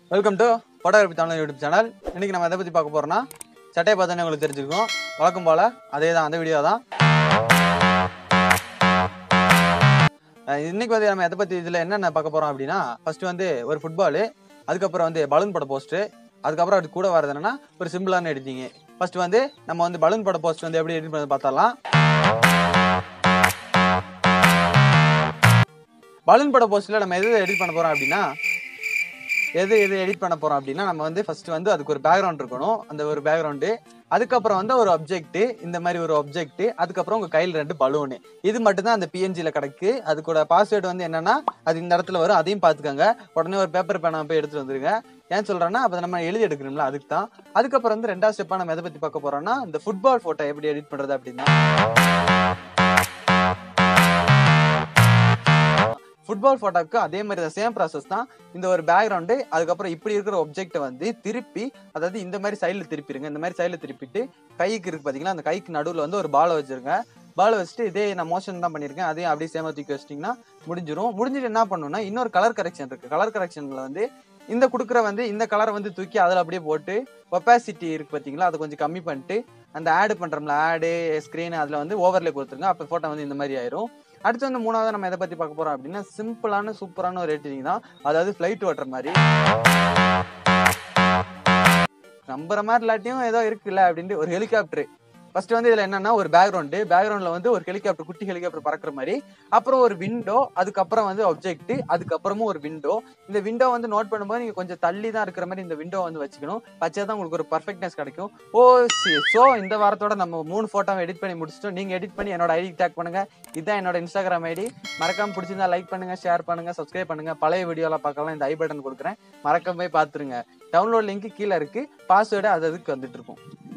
welcome to photography Tamil YouTube channel இன்னைக்கு நம்ம எதை பற்றி பார்க்க போறோம்னா சட்டையை பார்த்தோன்னே உங்களுக்கு தெரிஞ்சிருக்கும் வழக்கம் போல் அதே தான் அந்த வீடியோ தான் அஹ் இன்னைக்கு வந்து நம்ம எதை பற்றி இதில் என்னென்ன பார்க்க போகிறோம் அப்படின்னா ஃபர்ஸ்ட் வந்து ஒரு ஃபுட்பாலு அதுக்கப்புறம் வந்து பலூன் பட போஸ்ட்டு அதுக்கப்புறம் அது கூட வரது என்னன்னா ஒரு சிம்பிளான எடிட்டிங் ஃபர்ஸ்ட் வந்து நம்ம வந்து பலூன் பட போஸ்ட் வந்து எப்படி எடிட் பண்ணி பார்த்தரலாம் பலூன் பட போஸ்ட்டில் நம்ம எது எடிட் பண்ண போகிறோம் அப்படின்னா எது எது எடிட் பண்ண போறோம் அப்படின்னா நம்ம வந்து ஃபர்ஸ்ட் வந்து அதுக்கு ஒரு பேக்ரவுண்ட் இருக்கணும் அந்த ஒரு பேக்ரவுண்டு அதுக்கப்புறம் வந்து ஒரு அப்ஜெக்ட் இந்த மாதிரி ஒரு அப்ஜெக்ட் அதுக்கப்புறம் உங்க கையில் ரெண்டு பலூனு இது மட்டும் தான் அந்த பிஎன்ஜில கிடக்கு அதுக்கூட பாஸ்வேர்டு வந்து என்னன்னா அது இந்த இடத்துல வரும் அதையும் பார்த்துக்கோங்க உடனே ஒரு பேப்பர் பேனா போய் எடுத்துட்டு வந்துருங்க ஏன் சொல்றேன்னா அப்போ நம்ம எழுதி எடுக்கணும்ல அதுக்கு தான் அதுக்கப்புறம் வந்து ரெண்டாவது ஸ்டெப்பா நம்ம எதை பத்தி பார்க்க போறோம்னா இந்த ஃபுட்பால் போட்டோ எப்படி எடிட் பண்றது அப்படின்னா ஃபுட்பால் ஃபோட்டோக்கு அதே மாதிரி தான் சேம் ப்ராசஸ் தான் இந்த ஒரு பேக்ரவுண்டு அதுக்கப்புறம் இப்படி இருக்கிற ஒப்ஜெக்ட்டை வந்து திருப்பி அதாவது இந்த மாதிரி சைடில் திருப்பிடுங்க இந்த மாதிரி சைடில் திருப்பிட்டு கைக்கு இருக்கு பார்த்தீங்களா அந்த கைக்கு நடுவில் வந்து ஒரு பாலை வச்சிருங்க பால் வச்சுட்டு இதே நான் மோஷன் தான் பண்ணியிருக்கேன் அதையும் அப்படியே சேமா தூக்கி வச்சிட்டிங்கன்னா முடிஞ்சிரும் முடிஞ்சிட்டு என்ன பண்ணணும்னா இன்னொரு கலர் கரெக்ஷன் இருக்கு கலர் கரெக்ஷனில் வந்து இந்த கொடுக்குற வந்து இந்த கலரை வந்து தூக்கி அதில் அப்படியே போட்டு ஒப்பாசிட்டி இருக்கு பார்த்தீங்களா அதை கொஞ்சம் கம்மி பண்ணிட்டு அந்த ஆடு பண்ணுறோம்ல ஆடு ஸ்க்ரீன் அதில் வந்து ஓவர்லே கொடுத்துருங்க அப்போ ஃபோட்டோ வந்து இந்த மாதிரி ஆயிரும் அடுத்து வந்து மூணாவது நம்ம எதை பத்தி பார்க்க போறோம் அப்படின்னா சிம்பிளான சூப்பரான ஒரு எடிட்டிங் தான் அதாவது ஃபிளைட் ஓட்டுற மாதிரி நம்புற மாதிரி இல்லாட்டியும் ஏதோ இருக்குல்ல அப்படின்ட்டு ஒரு ஹெலிகாப்டர் ஃபர்ஸ்ட் வந்து இதுல என்னன்னா ஒரு பேக்ரவுண்டு பேக்ரவுண்ட்ல வந்து ஒரு ஹெலிகாப்டர் குட்டி ஹெலிகாப்டர் பறக்கிற மாதிரி அப்புறம் ஒரு விண்டோ அதுக்கப்புறம் வந்து ஆப்ஜெக்ட் அதுக்கப்புறமும் ஒரு விண்டோ இந்த விண்டோ வந்து நோட் பண்ணும்போது நீங்க கொஞ்சம் தள்ளி தான் இருக்கிற மாதிரி இந்த விண்டோ வந்து வச்சுக்கணும் வச்சா தான் உங்களுக்கு ஒரு பர்ஃபெக்ட்னஸ் கிடைக்கும் ஓ ஸோ இந்த வாரத்தோட நம்ம மூணு போட்டோவை எடிட் பண்ணி முடிச்சிட்டோம் நீங்க எடிட் பண்ணி என்னோட ஐடி டேக் பண்ணுங்க இதுதான் என்னோட இன்ஸ்டாகிராம் ஐடி மறக்காம பிடிச்சிருந்தா லைக் பண்ணுங்க ஷேர் பண்ணுங்க சப்ஸ்கிரைப் பண்ணுங்க பழைய வீடியோலாம் பார்க்கலாம் இந்த ஐ பட்டன் கொடுக்குறேன் மறக்காம போய் பார்த்துருங்க டவுன்லோட் லிங்க் கீழே இருக்கு பாஸ்வேர்டு அது அதுக்கு வந்துட்டு இருக்கும்